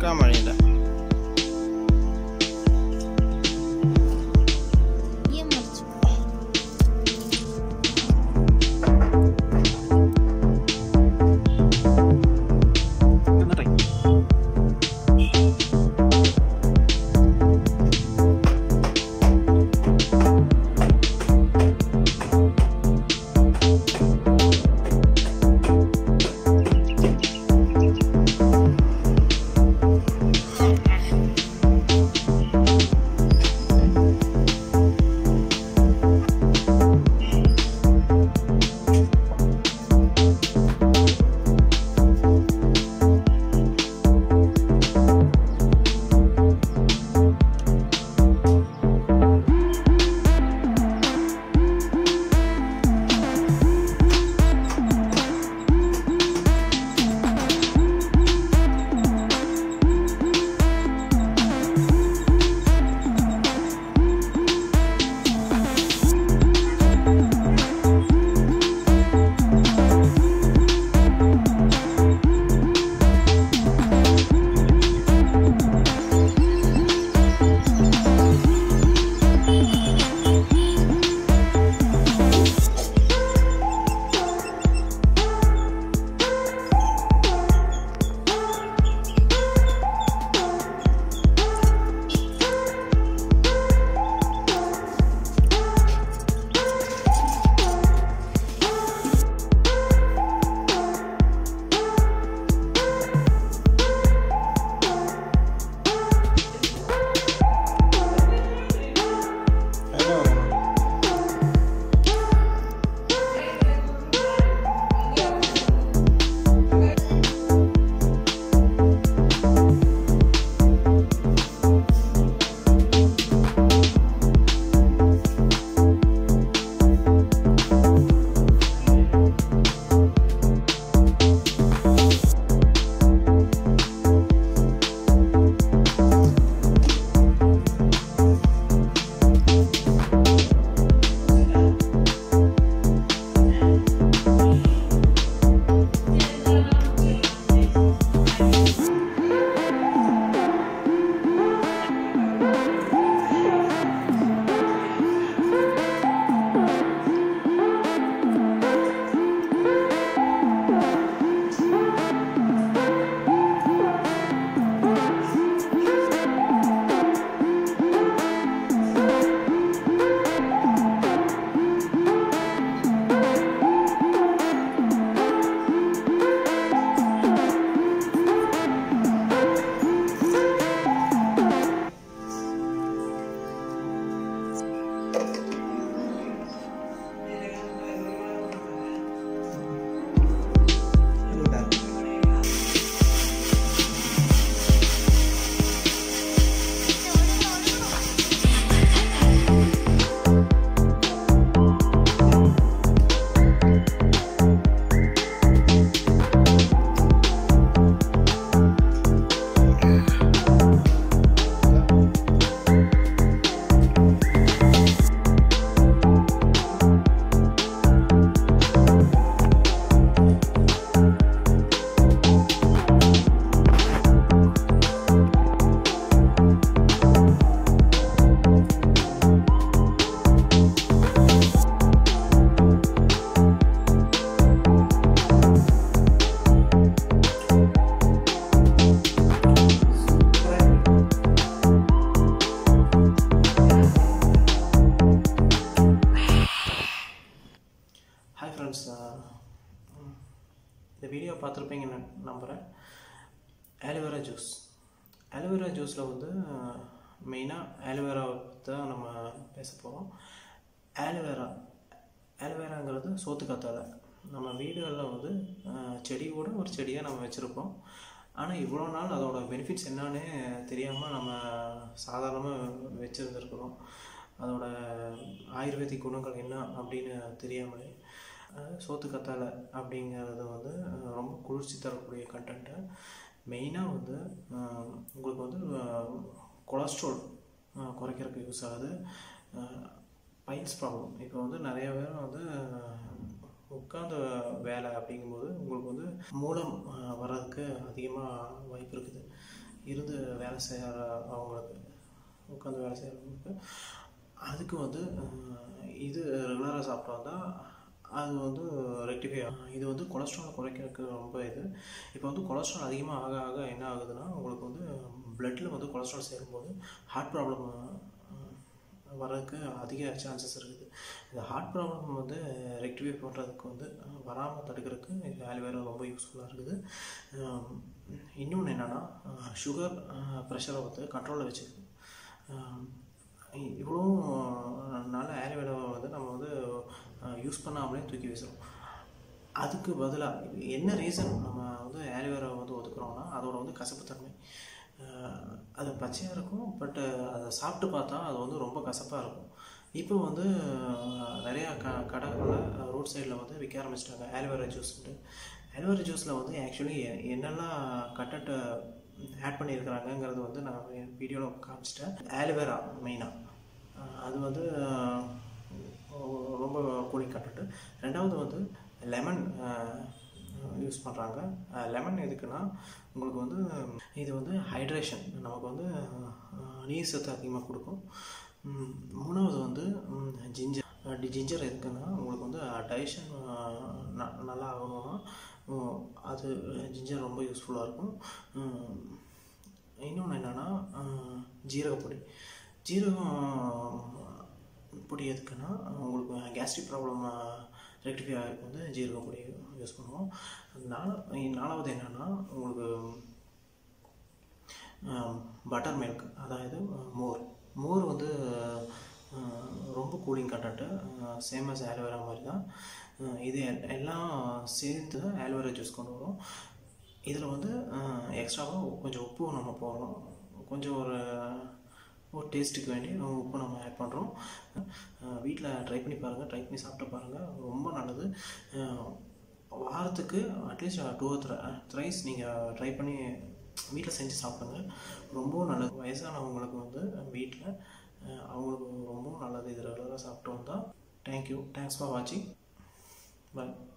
முக்கால் மணியில் ஏன் மறைச்சு என்ன வாங்கணும் ஹாய் ஃப்ரெண்ட்ஸ் இந்த வீடியோ பார்த்துருப்பீங்கன்னு நம்புகிறேன் ஆலோவேரா ஜூஸ் ஆலோவேரா ஜூஸில் வந்து மெயினாக ஆலோவேரா தான் நம்ம பேச போகிறோம் ஆலோவேரா ஆலோவேராங்கிறது சோத்துக்காத்தால நம்ம வீடுகளில் வந்து அஹ், செடி கூட ஒரு செடியாக நம்ம வச்சுருப்போம் ஆனால் இவ்வளோ நாள் அதோட பெனிஃபிட்ஸ் என்னன்னு தெரியாமல் நம்ம சாதாரணமாக வச்சுருந்துருக்குறோம் அதோட ஆயுர்வேதிக் குணங்கள் என்ன அப்படின்னு தெரியாமலே அஹ், சோத்துக்கத்தாழை அப்படிங்கிறது வந்து அஹ், ரொம்ப குளிர்ச்சி தரக்கூடிய கண்டென்ட்டு மெயினாக வந்து அஹ், உங்களுக்கு வந்து கொலஸ்ட்ரால் குறைக்கிறதுக்கு யூஸ் ஆகுது பைல்ஸ் ப்ராப்ளம் இப்போ வந்து நிறைய பேர் வந்து உட்காந்த வேலை அப்படிங்கும்போது உங்களுக்கு வந்து மூலம் அஹ், வர்றதுக்கு அதிகமாக வாய்ப்பு இருக்குது இருந்து வேலை செய்கிற அவங்களுக்கு உட்காந்து வேலை செய்கிறவங்களுக்கு அதுக்கு வந்து அஹ், இது ரெகுலராக சாப்பிட்டு வந்தால் அது வந்து ரெக்டிஃபை ஆகும் இது வந்து கொலஸ்ட்ரால் குறைக்கிறதுக்கு ரொம்ப இது இப்போ வந்து கொலஸ்ட்ரால் அதிகமாக ஆக ஆக என்ன ஆகுதுன்னா உங்களுக்கு வந்து பிளட்டில் வந்து கொலஸ்ட்ரால் சேரும்போது ஹார்ட் ப்ராப்ளம் வர்றதுக்கு அதிக சான்சஸ் இருக்குது இந்த ஹார்ட் ப்ராப்ளம் வந்து ரெக்டிஃபை பண்ணுறதுக்கு வந்து வராமல் தடுக்கிறதுக்கு இந்த ஆலிவேரா ரொம்ப யூஸ்ஃபுல்லாக இருக்குது இன்னொன்று என்னென்னா சுகர் ப்ரெஷரை வந்து கண்ட்ரோலில் வச்சுக்குது இவ்வளோ நல்ல ஆலிவேராவை வந்து நம்ம வந்து யூஸ் பண்ணாமலே தூக்கி வீசுகிறோம் அதுக்கு பதிலாக என்ன ரீசன் நம்ம வந்து ஆலிவேராவை வந்து ஒதுக்குறோம்னா அதோட வந்து கசப்புத்தன்மை அஹ் அது பச்சையாக இருக்கும் பட் அதை சாப்பிட்டு பார்த்தா அது வந்து ரொம்ப கசப்பாக இருக்கும் இப்போ வந்து அஹ், நிறையா க கடைகளில் ரோட் சைடில் வந்து விற்க ஆரம்பிச்சிட்டாங்க ஆலிவேரா ஜூஸ்ன்ட்டு ஆலிவேரா ஜூஸில் வந்து ஆக்சுவலி என்னெல்லாம் கண்டென்ட்டை ஆட் பண்ணியிருக்கிறாங்கங்கிறது வந்து நான் வீடியோவில் காமிச்சிட்டேன் ஆலிவேரா மெயினாக அது வந்து அஹ், ரொம்ப கூலிங் கண்டென்ட்டு ரெண்டாவது வந்து லெமன் யூஸ் பண்ணுறாங்க லெமன் எதுக்குன்னா உங்களுக்கு வந்து இது வந்து ஹைட்ரேஷன் நமக்கு வந்து அஹ், நீர் சத்து அதிகமாக கொடுக்கும் ம், மூணாவது வந்து ஜிஞ்சர் ஜிஞ்சர் எதுக்குன்னா உங்களுக்கு வந்து டைஜஷன் நல்லா ஆகணும்னா உம், அது ஜிஞ்சர் ரொம்ப யூஸ்ஃபுல்லாக இருக்கும் இன்னொன்று என்னென்னா ஜீரகப்பொடி ஜீரகம் பொடி எதுக்குன்னா உங்களுக்கு கேஸ்ட்ரிக் ப்ராப்ளம் ரெக்டிஃபை ஆகிறதுக்கு வந்து ஜீரகம் பொடி யூஸ் பண்ணுவோம் நாலா நாலாவது என்னென்னா உங்களுக்கு பட்டர் மில்க் அதாவது மோர் மோர் வந்து அஹ், ரொம்ப cooling content same as aloe vera மாதிரி தான் அஹ், இது எல்- எல்லாம் சேர்த்து தான் ஆலோவேரா ஜூஸ் கொண்டு வரும் இதில் வந்து எக்ஸ்ட்ராவாக கொஞ்சம் உப்பு நம்ம போடுறோம் கொஞ்சம் ஒரு ஒரு டேஸ்ட்டுக்கு வேண்டி நம்ம உப்பு நம்ம ஆட் பண்ணுறோம் வீட்டில் ட்ரை பண்ணி பாருங்கள் ட்ரை பண்ணி சாப்பிட்டு பாருங்கள் ரொம்ப நல்லது அஹ், வாரத்துக்கு அட்லீஸ்ட் டூ த்ரைஸ் நீங்கள் ட்ரை பண்ணி வீட்டில் செஞ்சு சாப்பிடுங்க ரொம்பவும் நல்லது வயசானவங்களுக்கு வந்து வீட்டில் அவங்களுக்கு ரொம்பவும் நல்லது இது ரெகுலராக சாப்பிட்டு வந்தால் தேங்க்யூ தேங்க்ஸ் ஃபார் வாட்சிங் பாய்